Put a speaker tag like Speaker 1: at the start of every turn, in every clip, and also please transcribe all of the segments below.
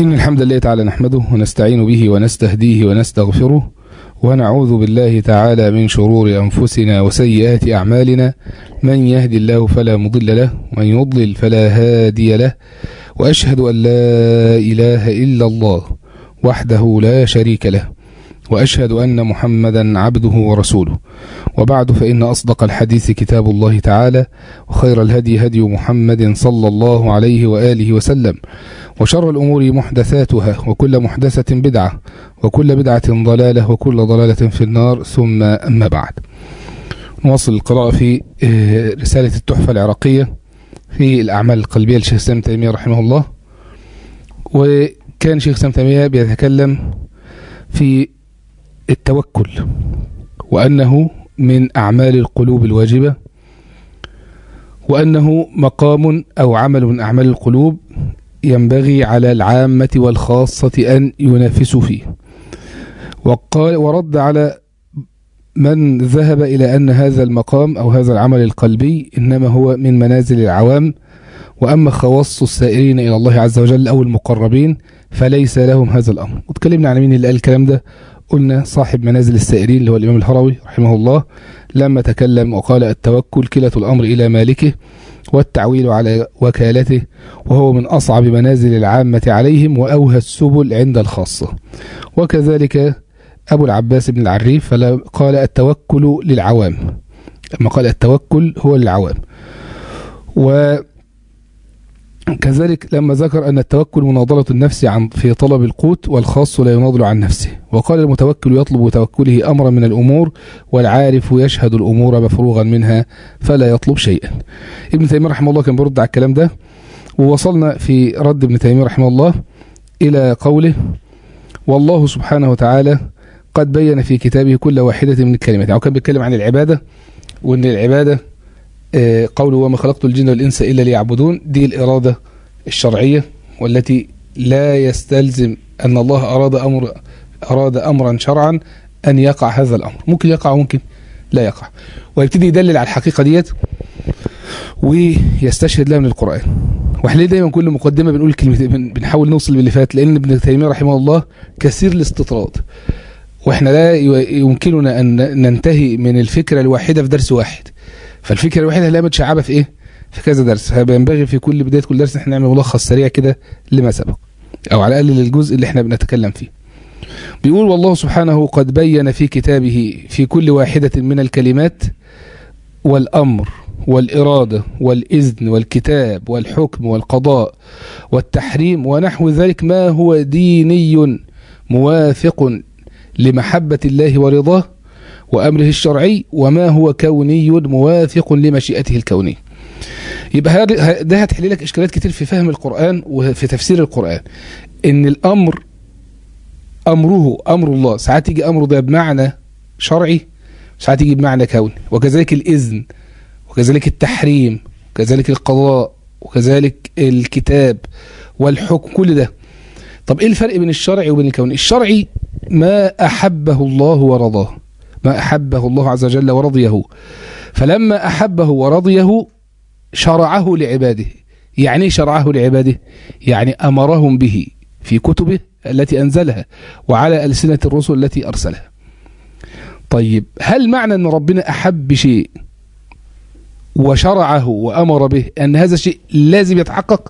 Speaker 1: إن الحمد لله تعالى نحمده ونستعين به ونستهديه ونستغفره ونعوذ بالله تعالى من شرور أنفسنا وسيئات أعمالنا من يهدي الله فلا مضل له ومن يضلل فلا هادي له وأشهد أن لا إله إلا الله وحده لا شريك له وأشهد أن محمدا عبده ورسوله وبعد فإن أصدق الحديث كتاب الله تعالى وخير الهدي هدي محمد صلى الله عليه وآله وسلم وشر الأمور محدثاتها وكل محدثة بدعة وكل بدعة ضلالة وكل ضلالة في النار ثم أما بعد نواصل القراءة في رسالة التحفة العراقية في الأعمال القلبية لشيخ سام تيمية رحمه الله وكان شيخ سام تيمية بيتكلم في التوكل وأنه من أعمال القلوب الواجبة وأنه مقام أو عمل من أعمال القلوب ينبغي على العامة والخاصة أن ينافسوا فيه وقال ورد على من ذهب إلى أن هذا المقام أو هذا العمل القلبي إنما هو من منازل العوام وأما خواص السائرين إلى الله عز وجل أو المقربين فليس لهم هذا الأمر وتكلمنا عن مين اللي قال الكلام ده قلنا صاحب منازل السائرين اللي هو الإمام الهروي رحمه الله لما تكلم وقال التوكل كلة الأمر إلى مالكه والتعويل على وكالته وهو من أصعب منازل العامة عليهم وأوهى السبل عند الخاصة وكذلك أبو العباس بن العريف قال التوكل للعوام لما قال التوكل هو للعوام و كذلك لما ذكر أن التوكل مناضلة النفس عن في طلب القوت والخاص لا يناضل عن نفسه وقال المتوكل يطلب توكله أمرا من الأمور والعارف يشهد الأمور مفروغا منها فلا يطلب شيئا ابن تيمية رحمه الله كان بيرد على الكلام ده ووصلنا في رد ابن تيمية رحمه الله إلى قوله والله سبحانه وتعالى قد بين في كتابه كل واحدة من الكلمات يعني كان بيتكلم عن العبادة وأن العبادة قوله وما خلقت الجن والإنس إلا ليعبدون دي الإرادة الشرعية والتي لا يستلزم أن الله أراد أمر أراد أمرا شرعا أن يقع هذا الأمر ممكن يقع وممكن لا يقع ويبتدي يدلل على الحقيقة ديت ويستشهد لها من القرآن واحنا دايما كل مقدمة بنقول كلمتين بنحاول نوصل باللي فات لأن ابن تيمية رحمه الله كثير الاستطراد واحنا لا يمكننا أن ننتهي من الفكرة الواحدة في درس واحد فالفكره الوحيده اللي متشعبه في ايه في كذا درس فينبغي في كل بدايه كل درس احنا نعمل ملخص سريع كده لما سبق او على الاقل للجزء اللي احنا بنتكلم فيه بيقول والله سبحانه قد بين في كتابه في كل واحده من الكلمات والامر والاراده والاذن والكتاب والحكم والقضاء والتحريم ونحو ذلك ما هو ديني موافق لمحبه الله ورضاه وأمره الشرعي وما هو كوني موافق لمشيئته الكونية يبقى ده هتحل لك إشكالات كتير في فهم القرآن وفي تفسير القرآن إن الأمر أمره أمر الله ساعات يجي أمره ده بمعنى شرعي ساعات يجي بمعنى كوني وكذلك الإذن وكذلك التحريم وكذلك القضاء وكذلك الكتاب والحكم كل ده طب ايه الفرق بين الشرعي وبين الكوني الشرعي ما أحبه الله ورضاه ما أحبه الله عز وجل ورضيه فلما أحبه ورضيه شرعه لعباده يعني شرعه لعباده يعني أمرهم به في كتبه التي أنزلها وعلى ألسنة الرسل التي أرسلها طيب هل معنى أن ربنا أحب شيء وشرعه وأمر به أن هذا الشيء لازم يتحقق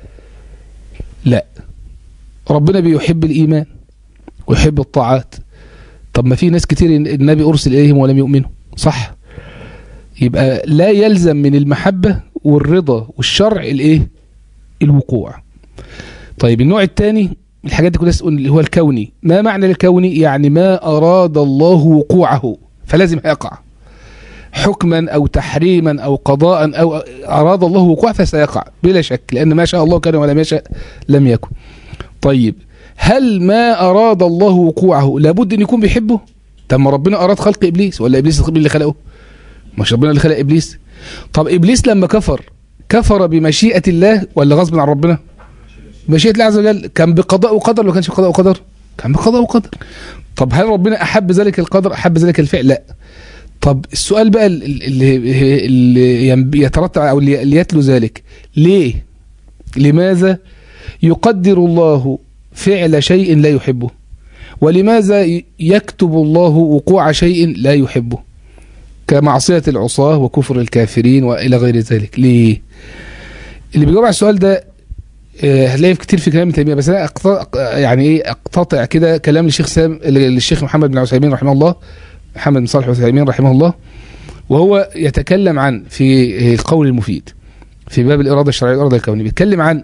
Speaker 1: لا ربنا بيحب الإيمان ويحب الطاعات طب ما في ناس كتير النبي أرسل إليهم ولم يؤمنوا صح يبقى لا يلزم من المحبة والرضا والشرع الايه الوقوع طيب النوع الثاني الحاجات دي كلها اللي هو الكوني ما معنى الكوني يعني ما أراد الله وقوعه فلازم يقع حكما أو تحريما أو قضاء أو أراد الله وقوعه فسيقع بلا شك لأن ما شاء الله كان ولم يشاء لم يكن طيب هل ما أراد الله وقوعه لابد أن يكون بيحبه طب ما ربنا أراد خلق إبليس ولا إبليس اللي خلقه مش ربنا اللي خلق إبليس طب إبليس لما كفر كفر بمشيئة الله ولا غصب عن ربنا مشيئة الله عز وجل كان بقضاء وقدر ولا كانش بقضاء وقدر كان بقضاء وقدر طب هل ربنا أحب ذلك القدر أحب ذلك الفعل لا طب السؤال بقى اللي, اللي يترتب أو اللي يتلو ذلك ليه لماذا يقدر الله فعل شيء لا يحبه ولماذا يكتب الله وقوع شيء لا يحبه كمعصية العصاة وكفر الكافرين وإلى غير ذلك ليه اللي بيجاوب على السؤال ده آه، هتلاقي في كتير في كلام ابن تيميه بس انا أقطع يعني ايه اقتطع كده كلام للشيخ سام للشيخ محمد بن عثيمين رحمه الله محمد بن صالح العثيمين رحمه الله وهو يتكلم عن في القول المفيد في باب الاراده الشرعيه والاراده الكونيه بيتكلم عن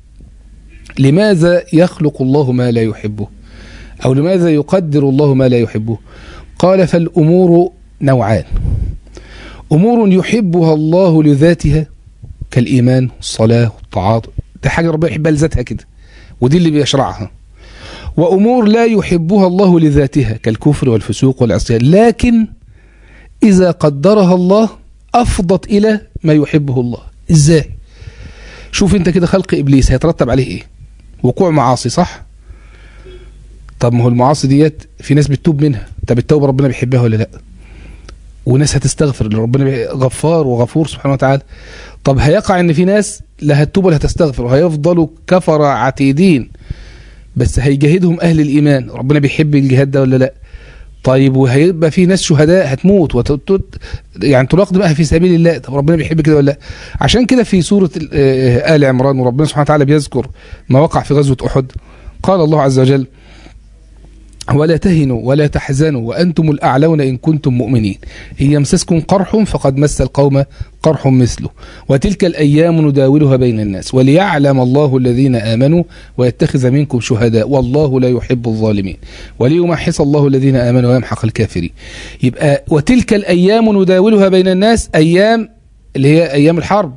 Speaker 1: لماذا يخلق الله ما لا يحبه او لماذا يقدر الله ما لا يحبه قال فالامور نوعان امور يحبها الله لذاتها كالايمان والصلاه والطاعات ده حاجه ربنا يحبها لذاتها كده ودي اللي بيشرعها وامور لا يحبها الله لذاتها كالكفر والفسوق والعصيان لكن اذا قدرها الله افضت الى ما يحبه الله ازاي شوف انت كده خلق ابليس هيترتب عليه ايه وقوع معاصي صح طب ما هو المعاصي ديت في ناس بتتوب منها طب التوبه ربنا بيحبها ولا لا وناس هتستغفر اللي ربنا بي- غفار وغفور سبحانه وتعالى طب هيقع ان في ناس لا هتتوب ولا هتستغفر وهيفضلوا كفر عتيدين بس هيجاهدهم اهل الايمان ربنا بيحب الجهاد ده ولا لا طيب وهيبقى في ناس شهداء هتموت وتت يعني تلاق دماءها في سبيل الله طب ربنا بيحب كده ولا لا عشان كده في سوره ال- آه، ال عمران وربنا سبحانه وتعالى بيذكر ما وقع في غزوه احد قال الله عز وجل ولا تهنوا ولا تحزنوا وأنتم الأعلون إن كنتم مؤمنين إن يمسسكم قرح فقد مس القوم قرح مثله وتلك الأيام نداولها بين الناس وليعلم الله الذين آمنوا ويتخذ منكم شهداء والله لا يحب الظالمين وليمحص الله الذين آمنوا ويمحق الكافرين يبقى وتلك الأيام نداولها بين الناس أيام اللي هي أيام الحرب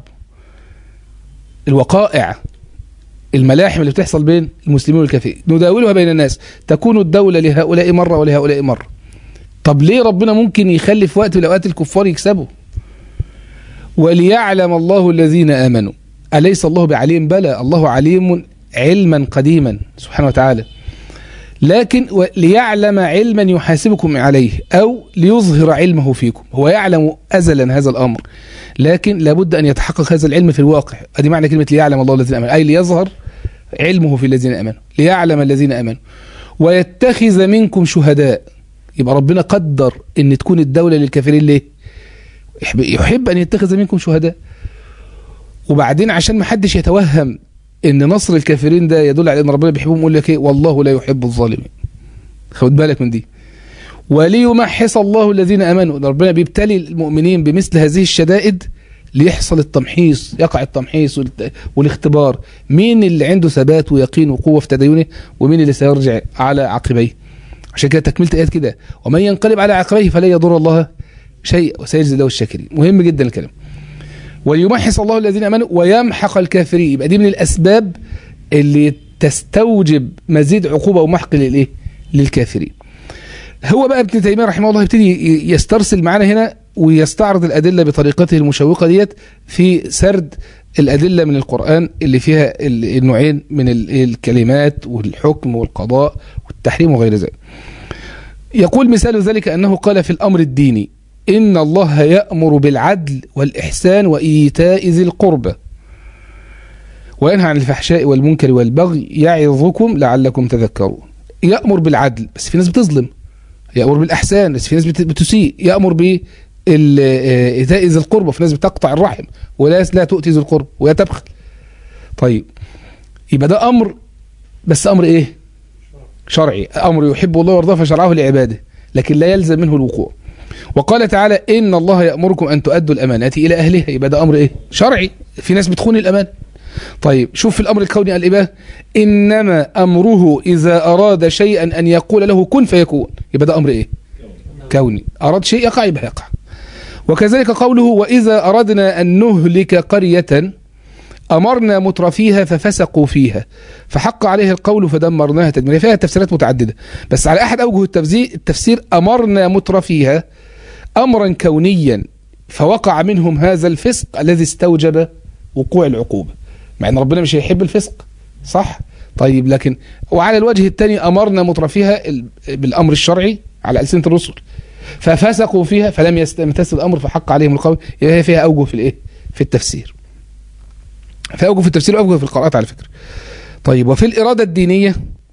Speaker 1: الوقائع الملاحم اللي بتحصل بين المسلمين والكافرين نداولها بين الناس تكون الدولة لهؤلاء مرة ولهؤلاء مرة طب ليه ربنا ممكن يخلي في وقت من الأوقات الكفار يكسبوا وليعلم الله الذين آمنوا أليس الله بعليم بلى الله عليم علما قديما سبحانه وتعالى لكن و- ليعلم علما يحاسبكم عليه أو ليظهر علمه فيكم هو يعلم أزلا هذا الأمر لكن لابد أن يتحقق هذا العلم في الواقع ادي معنى كلمة ليعلم الله الذين آمنوا أي ليظهر علمه في الذين آمنوا ليعلم الذين آمنوا ويتخذ منكم شهداء يبقى ربنا قدر ان تكون الدولة للكافرين ليه يحب- يحب ان يتخذ منكم شهداء وبعدين عشان ما حدش يتوهم ان نصر الكافرين ده يدل على ان ربنا بيحبهم يقول لك ايه والله لا يحب الظالمين خد بالك من دي وليمحص الله الذين امنوا ده ربنا بيبتلي المؤمنين بمثل هذه الشدائد ليحصل التمحيص يقع التمحيص والت- والاختبار مين اللي عنده ثبات ويقين وقوه في تدينه ومين اللي سيرجع على عقبيه عشان كده تكمله الايات كده ومن ينقلب على عقبيه فلا يضر الله شيء وسيجزي له الشاكرين مهم جدا الكلام وليمحص الله الذين امنوا ويمحق الكافرين يبقى دي من الاسباب اللي تستوجب مزيد عقوبه ومحق للايه للكافرين هو بقى ابن تيميه رحمه الله يبتدي ي- يسترسل معانا هنا ويستعرض الادله بطريقته المشوقه ديت في سرد الادله من القران اللي فيها ال- النوعين من ال- الكلمات والحكم والقضاء والتحريم وغير ذلك. يقول مثال ذلك انه قال في الامر الديني ان الله يامر بالعدل والاحسان وايتاء ذي القربى وينهى عن الفحشاء والمنكر والبغي يعظكم لعلكم تذكرون. يامر بالعدل بس في ناس بتظلم يأمر بالأحسان بس في ناس بت- بتسيء يأمر ب إيتاء ذي القربى في ناس بتقطع الرحم ولا لا تؤتي ذي القربى وهي تبخل طيب يبقى ده أمر بس أمر إيه شرعي أمر يحب الله ويرضاه فشرعه لعباده لكن لا يلزم منه الوقوع وقال تعالى إن الله يأمركم أن تؤدوا الأمانات إلى أهلها يبقى ده أمر إيه شرعي في ناس بتخون الأمان طيب شوف في الأمر الكوني قال إيه بقى إنما أمره إذا أراد شيئا أن يقول له كن فيكون يبقى ده أمر إيه كوني أراد شيء يقع يبقى يقع وكذلك قوله وإذا أردنا أن نهلك قرية أمرنا مترفيها ففسقوا فيها فحق عليه القول فدمرناها تدميرا فيها تفسيرات متعددة بس على أحد أوجه التفسير, التفسير أمرنا مترفيها أمرا كونيا فوقع منهم هذا الفسق الذي استوجب وقوع العقوبة مع أن ربنا مش هيحب الفسق صح طيب لكن وعلى الوجه الثاني أمرنا مترفيها ال- بالأمر الشرعي على ألسنة الرسل ففسقوا فيها فلم يستمتثل الأمر فحق عليهم القول يبقى هي فيها أوجه في الإيه في التفسير في أوجه في التفسير وأوجه في القراءات على فكرة طيب وفي الإرادة الدينية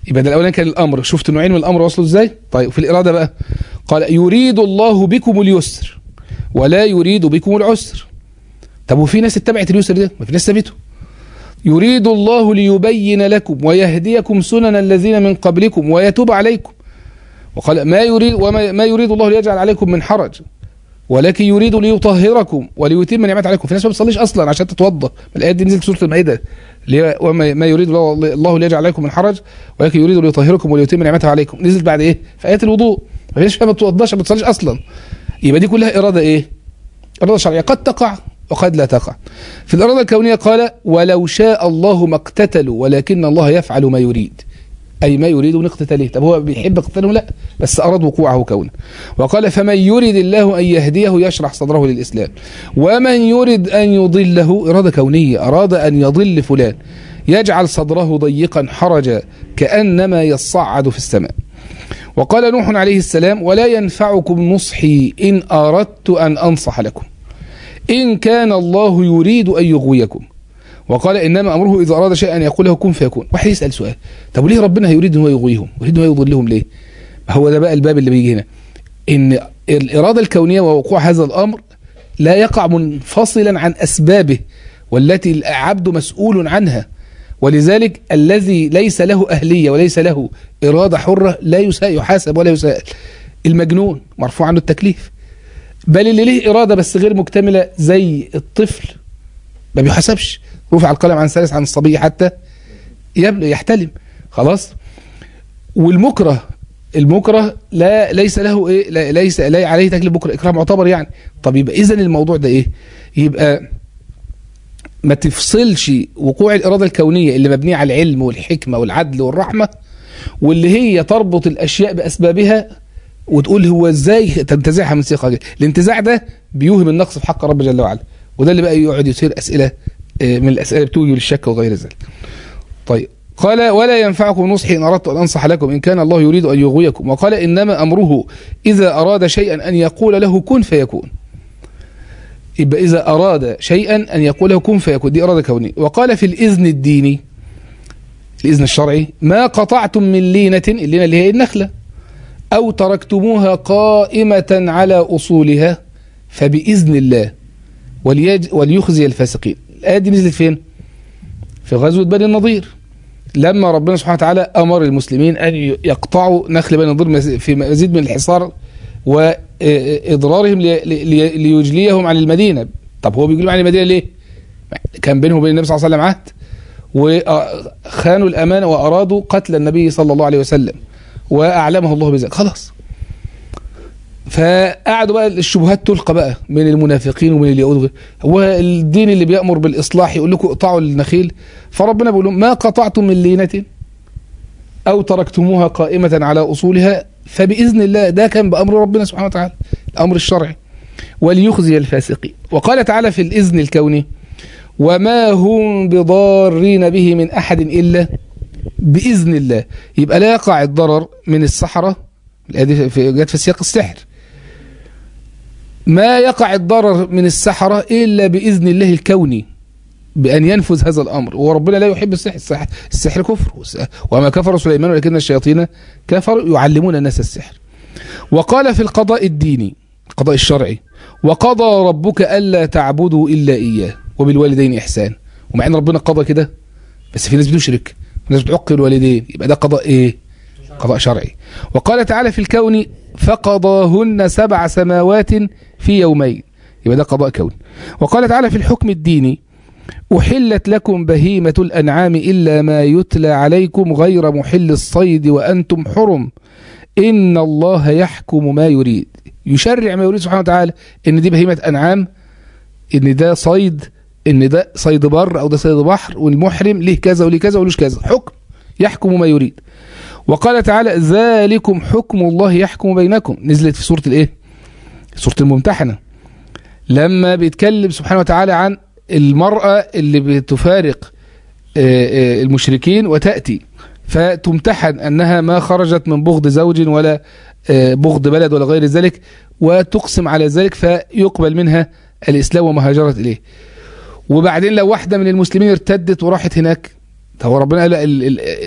Speaker 1: يبقى ده الاولاني كان الامر شفت نوعين من الامر وصلوا ازاي طيب في الاراده بقى قال يريد الله بكم اليسر ولا يريد بكم العسر طب وفي ناس اتبعت اليسر ده ما في ناس سابته يريد الله ليبين لكم ويهديكم سنن الذين من قبلكم ويتوب عليكم وقال ما يريد وما ما يريد الله ليجعل عليكم من حرج ولكن يريد ليطهركم وليتم نعمته عليكم في ناس ما بتصليش اصلا عشان تتوضا الايات دي نزلت في سوره المائده اللي هي وما ما يريد الله الله ليجعل عليكم من حرج ولكن يريد ليطهركم وليتم نعمته عليكم نزلت بعد ايه في ايات الوضوء ما فيش ما بتوضاش ما بتصليش اصلا يبقى دي كلها اراده ايه اراده شرعيه قد تقع وقد لا تقع في الاراده الكونيه قال ولو شاء الله ما اقتتلوا ولكن الله يفعل ما يريد أي ما يريد من اقتتاله طب هو بيحب اقتتاله لا بس أراد وقوعه كونه وقال فمن يريد الله أن يهديه يشرح صدره للإسلام ومن يريد أن يضله إرادة كونية أراد أن يضل فلان يجعل صدره ضيقا حرجا كأنما يصعد في السماء وقال نوح عليه السلام ولا ينفعكم نصحي إن أردت أن أنصح لكم إن كان الله يريد أن يغويكم وقال انما امره اذا اراد شيئا ان يقول له كن فيكون واحد يسال سؤال طب وليه ربنا هيريد ان هو يغويهم يريد ان هو يضلهم ليه هو ده بقى الباب اللي بيجي هنا ان الاراده الكونيه ووقوع هذا الامر لا يقع منفصلا عن اسبابه والتي العبد مسؤول عنها ولذلك الذي ليس له اهليه وليس له اراده حره لا يحاسب ولا يسائل المجنون مرفوع عنه التكليف بل اللي له اراده بس غير مكتمله زي الطفل ما بيحاسبش رفع القلم عن ثالث عن الصبي حتى يحتلم خلاص والمكره المكره لا ليس له ايه لا ليس لا عليه تكليف بكره اكراه معتبر يعني طب يبقى اذا الموضوع ده ايه يبقى ما تفصلش وقوع الاراده الكونيه اللي مبنيه على العلم والحكمه والعدل والرحمه واللي هي تربط الاشياء باسبابها وتقول هو ازاي تنتزعها من سياقها الانتزاع ده بيوهم النقص في حق رب جل وعلا وده اللي بقى يقعد يثير اسئله من الاسئله بتوجه للشك وغير ذلك. طيب قال ولا ينفعكم نصحي ان اردت ان انصح لكم ان كان الله يريد ان يغويكم وقال انما امره اذا اراد شيئا ان يقول له كن فيكون. يبقى اذا اراد شيئا ان يقول له كن فيكون دي اراده كونيه وقال في الاذن الديني الاذن الشرعي ما قطعتم من لينه اللينه اللي هي النخله او تركتموها قائمه على اصولها فباذن الله وليج وليخزي الفاسقين الآية دي نزلت فين؟ في غزوة بني النضير لما ربنا سبحانه وتعالى أمر المسلمين أن يقطعوا نخل بني النضير في مزيد من الحصار وإضرارهم ليجليهم عن المدينة طب هو بيجليهم عن المدينة ليه؟ كان بينهم وبين النبي صلى الله عليه وسلم عهد وخانوا الأمانة وأرادوا قتل النبي صلى الله عليه وسلم وأعلمه الله بذلك خلاص فقعدوا بقى الشبهات تلقى بقى من المنافقين ومن اليهود هو الدين اللي بيأمر بالإصلاح يقول لكم اقطعوا النخيل فربنا بيقول لهم ما قطعتم من لينة أو تركتموها قائمة على أصولها فبإذن الله ده كان بأمر ربنا سبحانه وتعالى الأمر الشرعي وليخزي الفاسقين وقال تعالى في الإذن الكوني وما هم بضارين به من أحد إلا بإذن الله يبقى لا يقع الضرر من السحرة جت في سياق السحر ما يقع الضرر من السحرة إلا بإذن الله الكوني بأن ينفذ هذا الأمر وربنا لا يحب السحر السحر, السحر كفر وما كفر سليمان ولكن الشياطين كفروا يعلمون الناس السحر وقال في القضاء الديني القضاء الشرعي وقضى ربك ألا تعبدوا إلا إياه وبالوالدين إحسان ومع أن ربنا قضى كده بس في ناس بتشرك ناس بتعق الوالدين يبقى ده قضاء إيه قضاء شرعي وقال تعالى في الكون فقضاهن سبع سماوات في يومين يبقى ده قضاء كوني وقال تعالى في الحكم الديني أحلت لكم بهيمة الأنعام إلا ما يتلى عليكم غير محل الصيد وأنتم حرم إن الله يحكم ما يريد يشرع ما يريد سبحانه وتعالى إن دي بهيمة أنعام إن ده صيد إن ده صيد بر أو ده صيد بحر والمحرم ليه كذا وليه كذا ولوش كذا حكم يحكم ما يريد وقال تعالى ذلكم حكم الله يحكم بينكم نزلت في سورة الايه سورة الممتحنة لما بيتكلم سبحانه وتعالى عن المرأة اللي بتفارق المشركين وتأتي فتمتحن أنها ما خرجت من بغض زوج ولا بغض بلد ولا غير ذلك وتقسم على ذلك فيقبل منها الإسلام وما هاجرت إليه وبعدين لو واحدة من المسلمين ارتدت وراحت هناك هو ربنا قال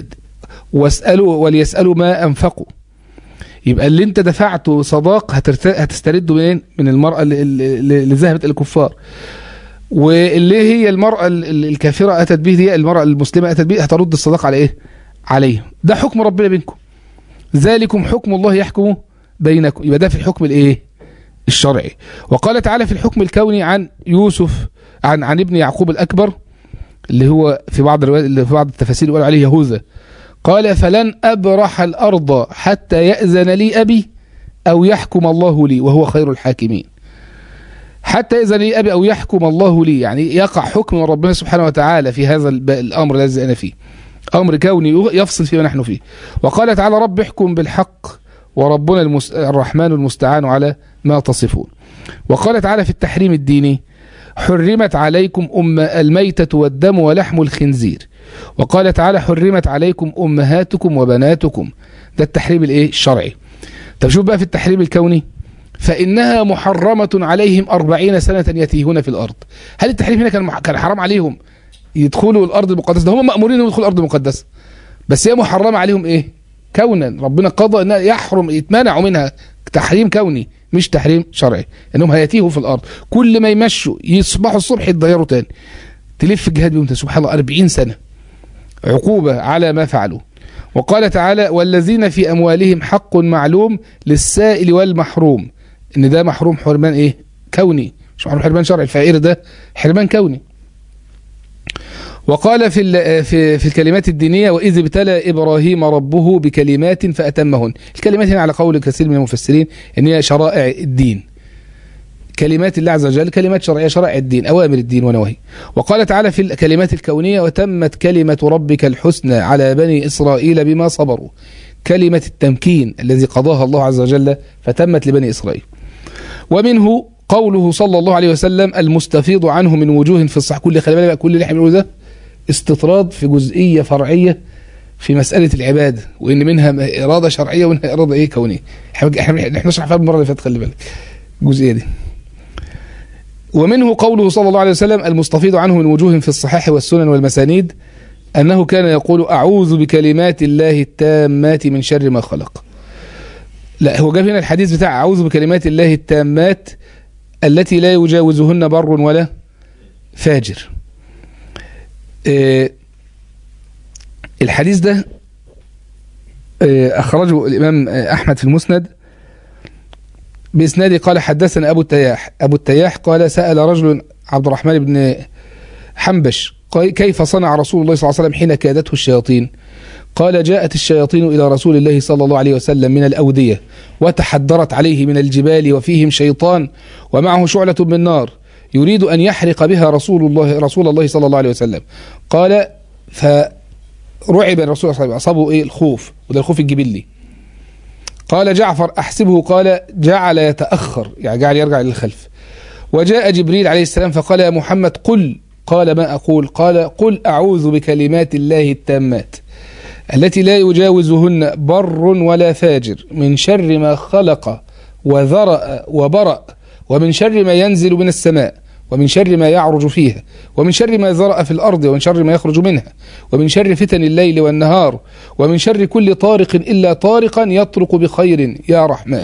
Speaker 1: واسألوا وليسألوا ما أنفقوا يبقى اللي انت دفعته صداق هترت... هتسترده منين من المرأة اللي, اللي اللي ذهبت الكفار واللي هي المرأة ال- ال- الكافرة أتت به دي المرأة المسلمة أتت به هترد الصداق على إيه عليهم ده حكم ربنا بينكم ذلكم حكم الله يحكم بينكم يبقى ده في الحكم الإيه الشرعي وقال تعالى في الحكم الكوني عن يوسف عن عن ابن يعقوب الأكبر اللي هو في بعض الروايات اللي في بعض التفاسير يقول عليه يهوذا قال فلن أبرح الأرض حتى يأذن لي أبي أو يحكم الله لي وهو خير الحاكمين حتى يأذن لي أبي أو يحكم الله لي يعني يقع حكم من ربنا سبحانه وتعالى في هذا الب- الأمر الذي أنا فيه أمر كوني يفصل فيما نحن فيه وقال تعالى رب احكم بالحق وربنا المس... الرحمن المستعان على ما تصفون وقال تعالى في التحريم الديني حرمت عليكم أم الميتة والدم ولحم الخنزير وقال تعالى حرمت عليكم أمهاتكم وبناتكم ده التحريم الايه الشرعي طب شوف بقى في التحريم الكوني فإنها محرمة عليهم أربعين سنة يتيهون في الأرض هل التحريم هنا كان كان حرام عليهم يدخلوا الأرض المقدسة ده هم مأمورين انهم يدخلوا الأرض المقدسة بس هي محرمة عليهم إيه كونا ربنا قضى أن يحرم يتمنعوا منها تحريم كوني مش تحريم شرعي انهم هيتيهوا في الارض كل ما يمشوا يصبحوا الصبح يتضيروا تاني تلف الجهاد بيهم سبحان الله 40 سنه عقوبه على ما فعلوا وقال تعالى والذين في اموالهم حق معلوم للسائل والمحروم ان ده محروم حرمان ايه كوني مش محروم حرمان شرعي الفقير ده حرمان كوني وقال في ال- في في الكلمات الدينيه واذ ابتلى ابراهيم ربه بكلمات فاتمهن الكلمات هنا على قول كثير من المفسرين ان هي شرائع الدين كلمات الله عز وجل كلمات شرعيه شرائع الدين اوامر الدين ونواهي وقال تعالى في الكلمات الكونيه وتمت كلمه ربك الحسنى على بني اسرائيل بما صبروا كلمه التمكين الذي قضاها الله عز وجل فتمت لبني اسرائيل ومنه قوله صلى الله عليه وسلم المستفيض عنه من وجوه في الصح كل خلي بالك بقى كل اللي احنا بنقوله ده استطراد في جزئيه فرعيه في مساله العباده وان منها اراده شرعيه ومنها اراده ايه كونيه احنا احنا احنا نشرح فيها المره اللي فاتت خلي بالك الجزئيه دي ومنه قوله صلى الله عليه وسلم المستفيض عنه من وجوه في الصحاح والسنن والمسانيد أنه كان يقول أعوذ بكلمات الله التامات من شر ما خلق لا هو جاب هنا الحديث بتاع أعوذ بكلمات الله التامات التي لا يجاوزهن بر ولا فاجر آه، الحديث ده آه، أخرجه الإمام آه، أحمد في المسند بإسناده قال حدثنا أبو التياح أبو التياح قال سأل رجل عبد الرحمن بن حنبش قال كيف صنع رسول الله صلى الله عليه وسلم حين كادته الشياطين قال جاءت الشياطين إلى رسول الله صلى الله عليه وسلم من الأودية وتحدرت عليه من الجبال وفيهم شيطان ومعه شعلة من نار يريد أن يحرق بها رسول الله رسول الله صلى الله عليه وسلم قال فرعب الرسول صلى الله عليه وسلم أصابه إيه الخوف وده الخوف الجبلي قال جعفر أحسبه قال جعل يتأخر يعني جعل يرجع للخلف وجاء جبريل عليه السلام فقال يا محمد قل قال ما أقول قال قل أعوذ بكلمات الله التامات التي لا يجاوزهن بر ولا فاجر من شر ما خلق وذرأ وبرأ ومن شر ما ينزل من السماء ومن شر ما يعرج فيها ومن شر ما ذرأ في الأرض ومن شر ما يخرج منها ومن شر فتن الليل والنهار ومن شر كل طارق إلا طارقا يطرق بخير يا رحمن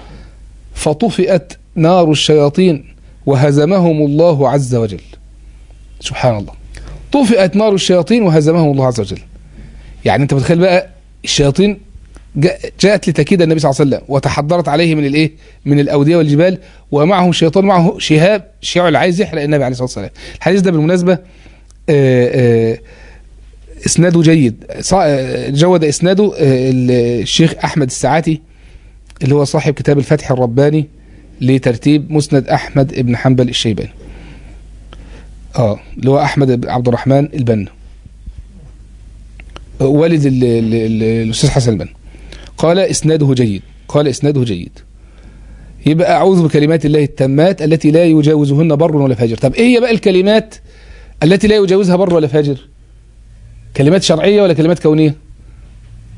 Speaker 1: فطفئت نار الشياطين وهزمهم الله عز وجل سبحان الله طفئت نار الشياطين وهزمهم الله عز وجل يعني انت متخيل بقى الشياطين جاءت لتكيد النبي صلى الله عليه وسلم وتحضرت عليه من الايه من الاوديه والجبال ومعه شيطان معه شهاب شيعل عايز يحرق النبي عليه الصلاه والسلام الحديث ده بالمناسبه آآ آآ اسناده جيد جود اسناده الشيخ احمد الساعاتي اللي هو صاحب كتاب الفتح الرباني لترتيب مسند احمد بن حنبل الشيباني اه اللي هو احمد عبد الرحمن البنا والد الاستاذ حسن البنا قال اسناده جيد قال اسناده جيد يبقى اعوذ بكلمات الله التامات التي لا يجاوزهن بر ولا فاجر طب ايه هي بقى الكلمات التي لا يجاوزها بر ولا فاجر كلمات شرعيه ولا كلمات كونيه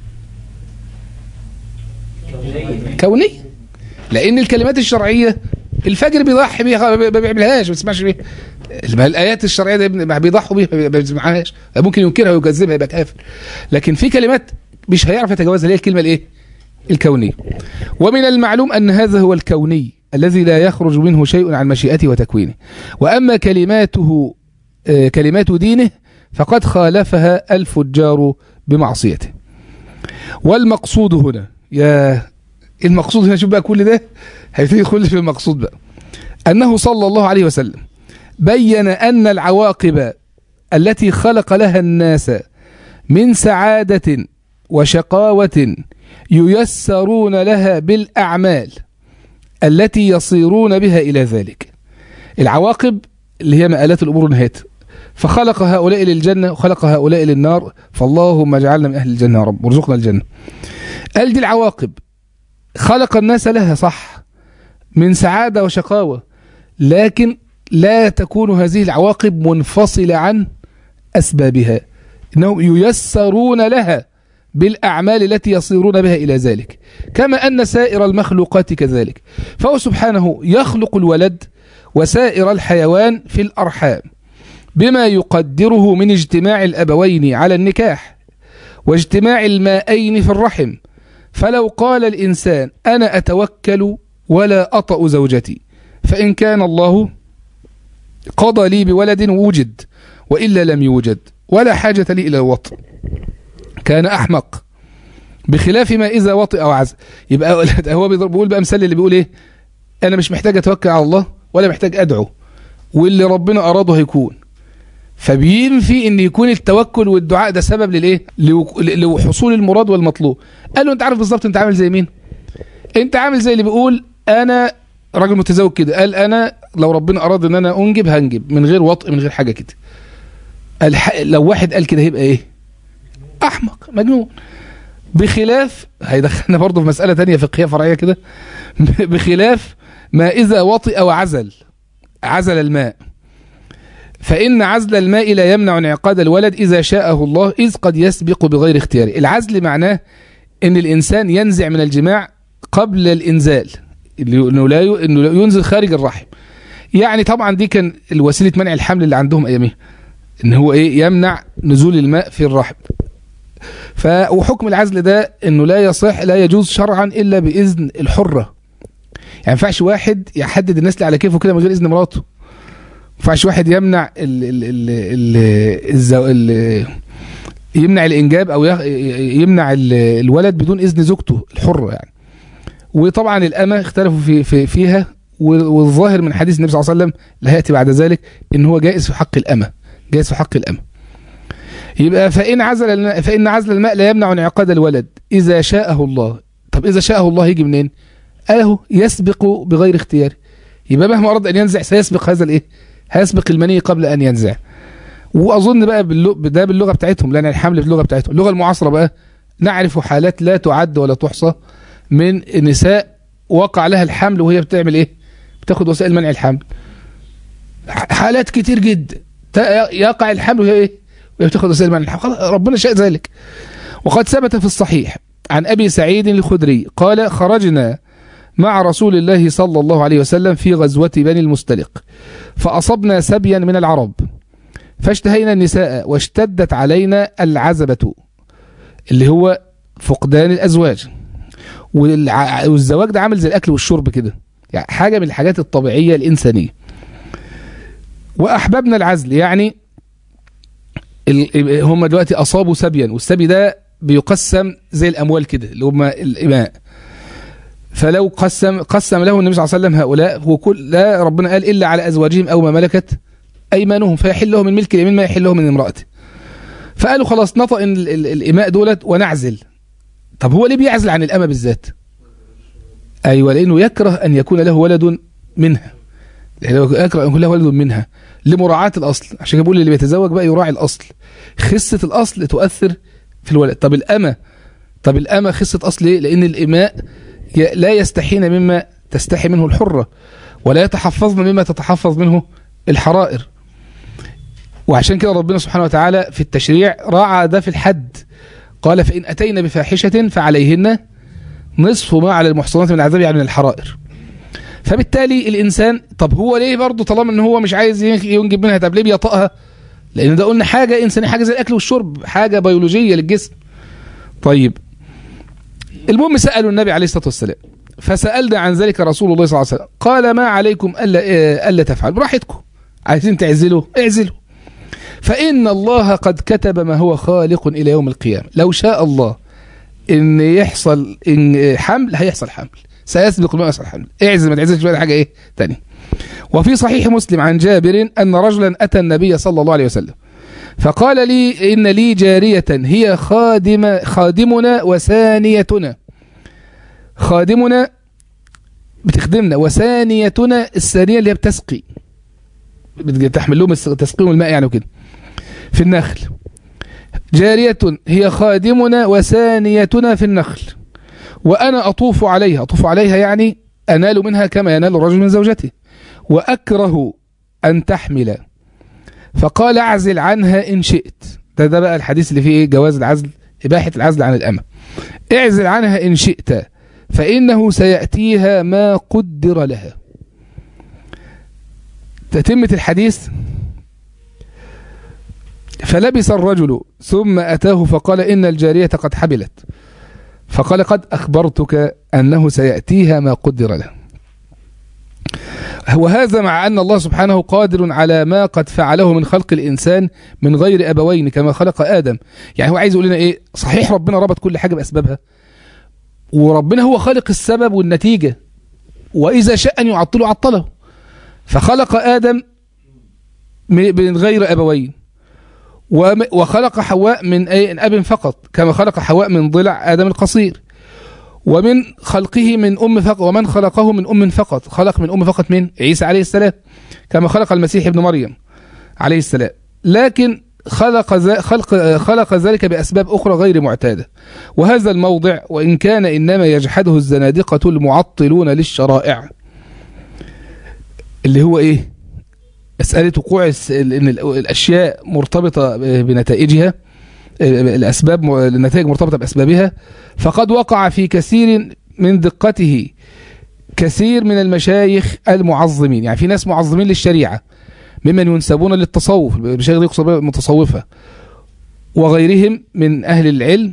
Speaker 1: كونيه لان الكلمات الشرعيه
Speaker 2: الفجر بيضحي بيها ما بيعملهاش ما بيسمعش بيها الايات الشرعيه دي ما بيضحوا بيها ما بيسمعهاش ممكن ينكرها ويكذبها يبقى كافر لكن في كلمات مش هيعرف يتجاوزها اللي هي الكلمه الايه الكونيه ومن المعلوم ان هذا هو الكوني الذي لا يخرج منه شيء عن مشيئته وتكوينه واما كلماته كلمات دينه فقد خالفها الفجار بمعصيته والمقصود هنا يا المقصود هنا شوف بقى كل ده هيبتدي يدخل في المقصود بقى أنه صلى الله عليه وسلم بين أن العواقب التي خلق لها الناس من سعادة وشقاوة ييسرون لها بالأعمال التي يصيرون بها إلى ذلك العواقب اللي هي مآلات الأمور ونهايتها فخلق هؤلاء للجنة وخلق هؤلاء للنار فاللهم اجعلنا من أهل الجنة يا رب وارزقنا الجنة قال دي العواقب خلق الناس لها صح من سعادة وشقاوة لكن لا تكون هذه العواقب منفصلة عن أسبابها إنهم ييسرون لها بالأعمال التي يصيرون بها إلى ذلك كما أن سائر المخلوقات كذلك فهو سبحانه يخلق الولد وسائر الحيوان في الأرحام بما يقدره من اجتماع الأبوين على النكاح واجتماع المائين في الرحم فلو قال الإنسان أنا أتوكل ولا أطأ زوجتي فإن كان الله قضى لي بولد وجد وإلا لم يوجد ولا حاجة لي إلى الوطء كان أحمق بخلاف ما إذا وطئ أو عز يبقى هو بيقول بقى مثال اللي بيقول إيه أنا مش محتاج أتوكل على الله ولا محتاج أدعو واللي ربنا أراده هيكون فبينفي ان يكون التوكل والدعاء ده سبب للايه لحصول المراد والمطلوب قال له انت عارف بالظبط انت عامل زي مين انت عامل زي اللي بيقول انا راجل متزوج كده قال انا لو ربنا اراد ان انا انجب هنجب من غير وطء من غير حاجه كده الح... لو واحد قال كده هيبقى ايه احمق مجنون بخلاف هيدخلنا برضه في مساله تانية فقهيه فرعيه كده بخلاف ما اذا وطئ وعزل عزل الماء فإن عزل الماء لا يمنع انعقاد الولد إذا شاءه الله إذ قد يسبق بغير اختياره العزل معناه أن الإنسان ينزع من الجماع قبل الإنزال إنه لا ي... إنه ينزل خارج الرحم يعني طبعا دي كان الوسيلة منع الحمل اللي عندهم أيامها إن هو إيه يمنع نزول الماء في الرحم ف وحكم العزل ده إنه لا يصح لا يجوز شرعا إلا بإذن الحرة يعني ما ينفعش واحد يحدد النسل على كيفه كده من غير إذن مراته ينفعش واحد يمنع ال ال ال ال الزو ال يمنع الانجاب او يمنع الولد بدون اذن زوجته الحره يعني وطبعا الامه اختلفوا في, في فيها والظاهر من حديث النبي صلى الله عليه وسلم اللي هياتي بعد ذلك ان هو جائز في حق الامه جائز في حق الامه يبقى فان عزل فان عزل الماء لا يمنع انعقاد الولد اذا شاءه الله طب اذا شاءه الله يجي منين قاله يسبق بغير اختيار يبقى مهما اراد ان ينزع سيسبق هذا الايه هيسبق المني قبل ان ينزع واظن بقى باللغة ده باللغه بتاعتهم لان الحمل باللغه بتاعتهم اللغه المعاصره بقى نعرف حالات لا تعد ولا تحصى من نساء وقع لها الحمل وهي بتعمل ايه بتاخد وسائل منع الحمل حالات كتير جدا يقع الحمل وهي ايه وهي بتاخد وسائل منع الحمل ربنا شاء ذلك وقد ثبت في الصحيح عن ابي سعيد الخدري قال خرجنا مع رسول الله صلى الله عليه وسلم في غزوة بني المستلق فأصبنا سبيا من العرب فاشتهينا النساء واشتدت علينا العزبة اللي هو فقدان الأزواج والزواج ده عامل زي الأكل والشرب كده يعني حاجة من الحاجات الطبيعية الإنسانية وأحببنا العزل يعني هم دلوقتي أصابوا سبيا والسبي ده بيقسم زي الأموال كده اللي هم الإماء فلو قسم قسم له النبي صلى الله عليه وسلم هؤلاء وكل لا ربنا قال الا على ازواجهم او ما ملكت ايمانهم فيحل له من ملك اليمين ما يحل له من امراته فقالوا خلاص نطق الاماء دولت ونعزل طب هو ليه بيعزل عن الامه بالذات ايوه لانه يكره ان يكون له ولد منها لانه يكره ان يكون له ولد منها لمراعاه الاصل عشان كده بقول اللي بيتزوج بقى يراعي الاصل خسه الاصل تؤثر في الولد طب الامه طب الامه خسه اصل ليه لان الاماء لا يستحين مما تستحي منه الحرة ولا يتحفظن مما تتحفظ منه الحرائر وعشان كده ربنا سبحانه وتعالى في التشريع راعى ده في الحد قال فإن أتينا بفاحشة فعليهن نصف ما على المحصنات من العذاب يعني من الحرائر فبالتالي الانسان طب هو ليه برضه طالما ان هو مش عايز ينجب منها طب ليه بيطأها لان ده قلنا حاجه انسانيه حاجه زي الاكل والشرب حاجه بيولوجيه للجسم طيب المهم سالوا النبي عليه الصلاه والسلام فسالنا عن ذلك رسول الله صلى الله عليه وسلم قال ما عليكم الا الا تفعلوا براحتكم عايزين تعزلوا اعزلوا فان الله قد كتب ما هو خالق الى يوم القيامه لو شاء الله ان يحصل ان حمل هيحصل حمل سيسبق ما يحصل حمل اعزل ما تعزلش بقى حاجه ايه تاني وفي صحيح مسلم عن جابر ان رجلا اتى النبي صلى الله عليه وسلم فقال لي ان لي جاريه هي خادمه خادمنا وثانيتنا خادمنا بتخدمنا وثانيتنا الثانيه اللي هي بتسقي تحمل لهم تسقيهم الماء يعني وكده في النخل جارية هي خادمنا وثانيتنا في النخل وأنا أطوف عليها أطوف عليها يعني أنال منها كما ينال الرجل من زوجته وأكره أن تحمل فقال أعزل عنها إن شئت ده, ده بقى الحديث اللي فيه إيه جواز العزل إباحة العزل عن الأمة اعزل عنها إن شئت فإنه سيأتيها ما قدر لها تتمة الحديث فلبس الرجل ثم أتاه فقال إن الجارية قد حبلت فقال قد أخبرتك أنه سيأتيها ما قدر له وهذا مع أن الله سبحانه قادر على ما قد فعله من خلق الإنسان من غير أبوين كما خلق آدم يعني هو عايز يقول لنا إيه صحيح ربنا ربط كل حاجة بأسبابها وربنا هو خالق السبب والنتيجة وإذا شاء أن يعطله عطله فخلق آدم من غير أبوين وخلق حواء من أي أب فقط كما خلق حواء من ضلع آدم القصير ومن خلقه من أم فقط ومن خلقه من أم فقط خلق من أم فقط من عيسى عليه السلام كما خلق المسيح ابن مريم عليه السلام لكن خلق خلق خلق ذلك بأسباب أخرى غير معتادة وهذا الموضع وإن كان إنما يجحده الزنادقة المعطلون للشرائع اللي هو إيه مسألة وقوع ان الاشياء مرتبطة بنتائجها الاسباب النتائج مرتبطة باسبابها فقد وقع في كثير من دقته كثير من المشايخ المعظمين يعني في ناس معظمين للشريعة ممن ينسبون للتصوف المشايخ يقصد المتصوفة وغيرهم من اهل العلم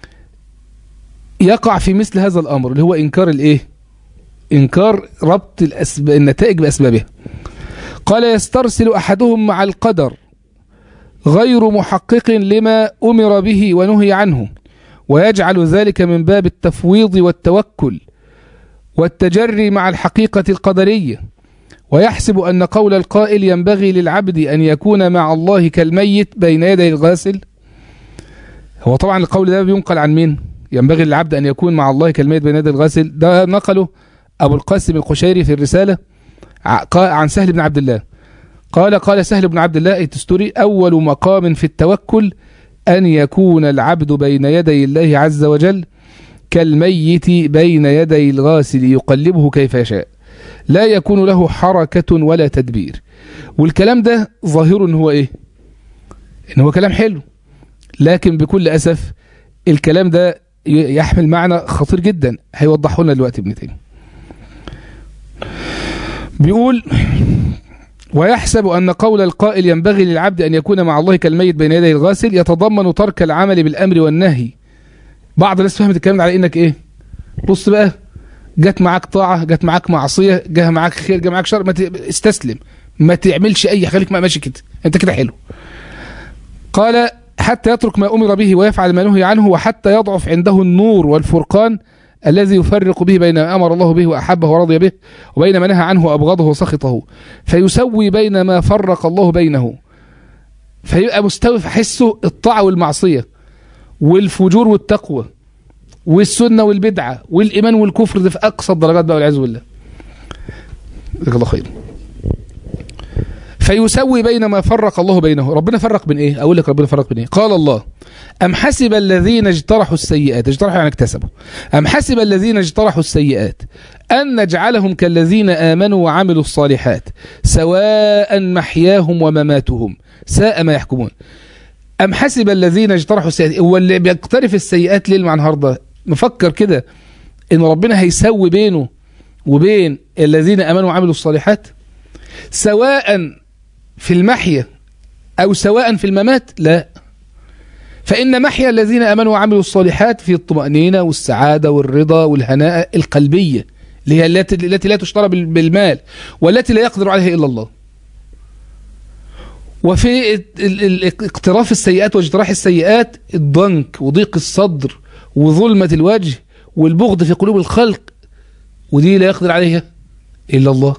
Speaker 2: يقع في مثل هذا الامر اللي هو انكار الايه انكار ربط الأسب... النتائج باسبابها قال يسترسل احدهم مع القدر غير محقق لما امر به ونهي عنه ويجعل ذلك من باب التفويض والتوكل والتجري مع الحقيقه القدريه ويحسب ان قول القائل ينبغي للعبد ان يكون مع الله كالميت بين يدي الغاسل هو طبعا القول ده بينقل عن مين ينبغي للعبد ان يكون مع الله كالميت بين يدي الغاسل ده نقله ابو القاسم القشيري في الرساله عن سهل بن عبد الله قال قال سهل بن عبد الله التستوري أول مقام في التوكل أن يكون العبد بين يدي الله عز وجل كالميت بين يدي الغاسل يقلبه كيف يشاء لا يكون له حركة ولا تدبير والكلام ده ظاهر ان هو ايه ان هو كلام حلو لكن بكل أسف الكلام ده يحمل معنى خطير جدا هيوضحه لنا دلوقتي ابن تيميه بيقول ويحسب أن قول القائل ينبغي للعبد أن يكون مع الله كالميت بين يدي الغاسل يتضمن ترك العمل بالأمر والنهي بعض الناس فهمت الكلام على إنك إيه بص بقى جت معاك طاعة جت معاك معصية جه معاك خير جه معاك شر ما استسلم ما تعملش أي خليك ما ماشي كده أنت كده حلو قال حتى يترك ما أمر به ويفعل ما نهي عنه وحتى يضعف عنده النور والفرقان الذي يفرق به بين ما أمر الله به وأحبه ورضي به وبين ما نهى عنه وأبغضه وسخطه فيسوي بين ما فرق الله بينه فيبقى مستوي في حسه الطاعة والمعصية والفجور والتقوى والسنة والبدعة والإيمان والكفر ده في أقصى الدرجات بقى والعياذ بالله جزاك الله خير فيسوي بين ما فرق الله بينه ربنا فرق بين ايه اقول لك ربنا فرق بين ايه قال الله ام حسب الذين اجترحوا السيئات اجترحوا يعني اكتسبوا ام حسب الذين اجترحوا السيئات ان نجعلهم كالذين امنوا وعملوا الصالحات سواء محياهم ومماتهم ساء ما يحكمون ام حسب الذين اجترحوا السيئات هو اللي بيقترف السيئات ليه مع النهارده مفكر كده ان ربنا هيسوي بينه
Speaker 1: وبين الذين امنوا وعملوا الصالحات سواء في المحيا او سواء في الممات لا فان محيا الذين امنوا وعملوا الصالحات في الطمانينه والسعاده والرضا والهناء القلبيه اللي هي التي التي لا تشترى بال- بالمال والتي لا يقدر عليها الا الله وفي ال- ال- ال- اقتراف السيئات واجتراح السيئات الضنك وضيق الصدر وظلمة الوجه والبغض في قلوب الخلق ودي لا يقدر عليها إلا الله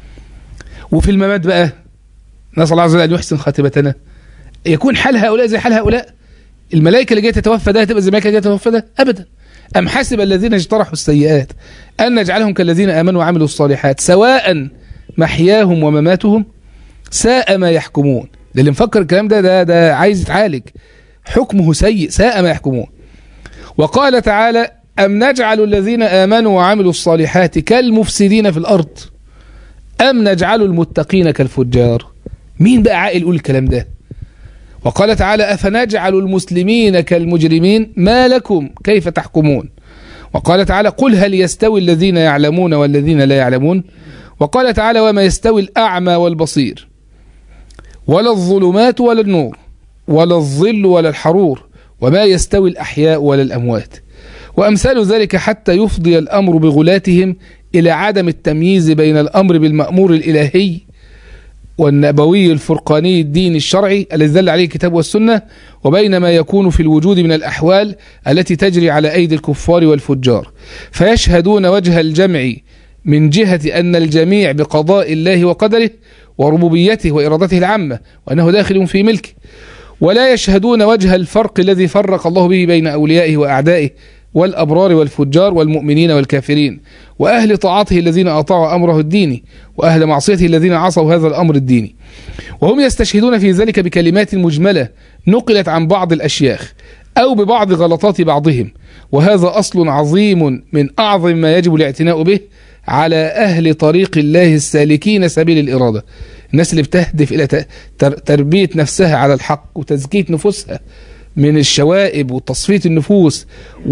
Speaker 1: وفي الممات بقى نسأل الله عز وجل أن يحسن خاتمتنا يكون حال هؤلاء زي حال هؤلاء الملائكة اللي جايه تتوفى ده هتبقى زي الملائكة اللي جايه تتوفى ده أبدا أم حسب الذين اجترحوا السيئات أن نجعلهم كالذين آمنوا وعملوا الصالحات سواء محياهم ومماتهم ساء ما يحكمون ده اللي مفكر الكلام ده ده ده عايز يتعالج حكمه سيء ساء ما يحكمون وقال تعالى أم نجعل الذين آمنوا وعملوا الصالحات كالمفسدين في الأرض أم نجعل المتقين كالفجار مين بقى عاقل يقول الكلام ده وقال تعالى أفنجعل المسلمين كالمجرمين ما لكم كيف تحكمون وقال تعالى قل هل يستوي الذين يعلمون والذين لا يعلمون وقال تعالى وما يستوي الأعمى والبصير ولا الظلمات ولا النور ولا الظل ولا الحرور وما يستوي الأحياء ولا الأموات وأمثال ذلك حتى يفضي الأمر بغلاتهم إلى عدم التمييز بين الأمر بالمأمور الإلهي والنبوي الفرقاني الدين الشرعي الذي دل عليه الكتاب والسنة وبين ما يكون في الوجود من الأحوال التي تجري على أيدي الكفار والفجار فيشهدون وجه الجمع من جهة أن الجميع بقضاء الله وقدره وربوبيته وإرادته العامة وأنه داخل في ملكه ولا يشهدون وجه الفرق الذي فرق الله به بين أوليائه وأعدائه والأبرار والفجار والمؤمنين والكافرين وأهل طاعته الذين أطاعوا أمره الديني وأهل معصيته الذين عصوا هذا الأمر الديني وهم يستشهدون في ذلك بكلمات مجملة نقلت عن بعض الأشياخ أو ببعض غلطات بعضهم وهذا أصل عظيم من أعظم ما يجب الاعتناء به على أهل طريق الله السالكين سبيل الإرادة الناس اللي بتهدف إلى ت- تر- تربية نفسها على الحق وتزكية نفوسها من الشوائب وتصفية النفوس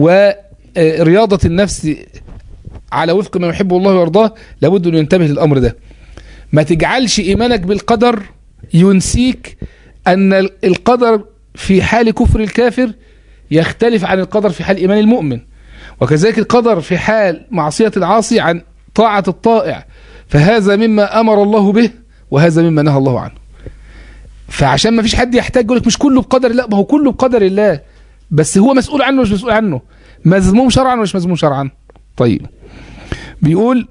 Speaker 1: ورياضة النفس على وفق ما يحبه الله ويرضاه لابد أن ينتبه للأمر ده ما تجعلش إيمانك بالقدر ينسيك أن ال- القدر في حال كفر الكافر يختلف عن القدر في حال إيمان المؤمن وكذلك القدر في حال معصية العاصي عن طاعة الطائع فهذا مما أمر الله به وهذا مما نهى الله عنه فعشان ما فيش حد يحتاج يقول لك مش كله بقدر الله ما هو كله بقدر الله بس هو مسؤول عنه مش مسؤول عنه مذموم شرعا ولا مش مذموم شرعا طيب بيقول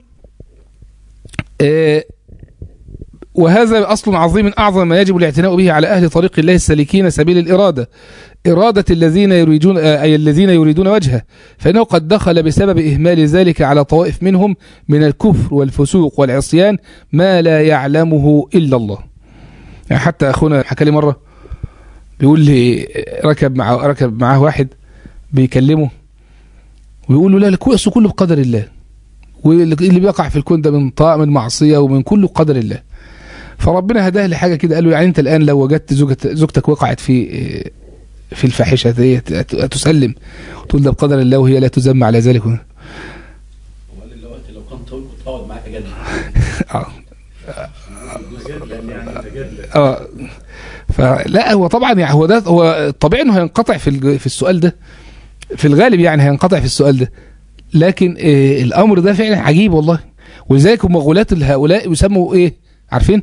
Speaker 1: آه وهذا أصل عظيم أعظم ما يجب الاعتناء به على أهل طريق الله السالكين سبيل الإرادة إرادة الذين يريدون آه، أي الذين يريدون وجهه فإنه قد دخل بسبب إهمال ذلك على طوائف منهم من الكفر والفسوق والعصيان ما لا يعلمه إلا الله يعني حتى أخونا حكى لي مرة بيقول لي ركب مع ركب معاه واحد بيكلمه ويقول له لا الكويس كله بقدر الله واللي بيقع في الكون ده من طاعة من معصية ومن كله بقدر الله فربنا هداه لحاجة كده قال له يعني انت الآن لو وجدت زوجت زوجتك وقعت في في الفاحشة دي تسلم تقول ده بقدر الله وهي لا تذم على ذلك
Speaker 3: وقال لي دلوقتي لو كان طويل كنت هقعد معاك اجادل
Speaker 1: اه
Speaker 3: تجادل يعني تجادل
Speaker 1: اه فلا هو طبعا يعني هو ده هو طبيعي انه هينقطع في الج- في السؤال ده في الغالب يعني هينقطع في السؤال ده لكن آه الامر ده فعلا عجيب والله ولذلك هم غلاة هؤلاء يسموا ايه عارفين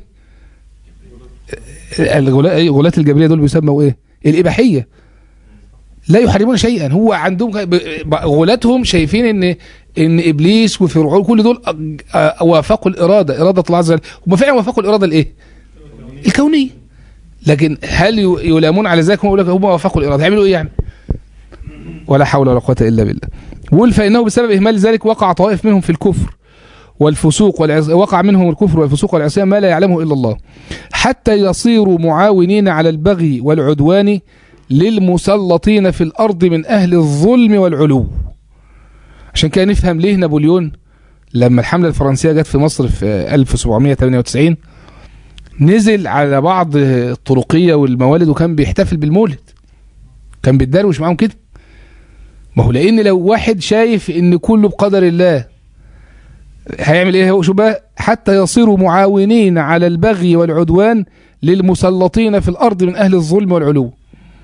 Speaker 1: آه، الغلاة إيه؟ غلاة الجبريه دول بيسموا ايه الاباحيه لا يحرمون شيئا هو عندهم ب- ب- غلاتهم شايفين ان ان ابليس وفرعون كل دول أج- آه، وافقوا الاراده اراده الله عز وجل هم فعلا وافقوا الاراده الايه الكونيه لكن هل ي- يلامون على ذلك هم يقول لك هم وافقوا الاراده يعملوا ايه يعني ولا حول ولا قوه الا بالله بيقول فانه بسبب اهمال ذلك وقع طوائف منهم في الكفر والفسوق والعص... وقع منهم الكفر والفسوق والعصيان ما لا يعلمه الا الله حتى يصيروا معاونين على البغي والعدوان للمسلطين في الارض من اهل الظلم والعلو عشان كده نفهم ليه نابليون لما الحمله الفرنسيه جت في مصر في 1798 نزل على بعض الطرقيه والموالد وكان بيحتفل بالمولد كان بيتدروش معاهم كده ما هو لان لو واحد شايف ان كله بقدر الله
Speaker 2: هيعمل ايه هو شو بقى حتى يصيروا معاونين على البغي والعدوان للمسلطين في الارض من اهل الظلم والعلو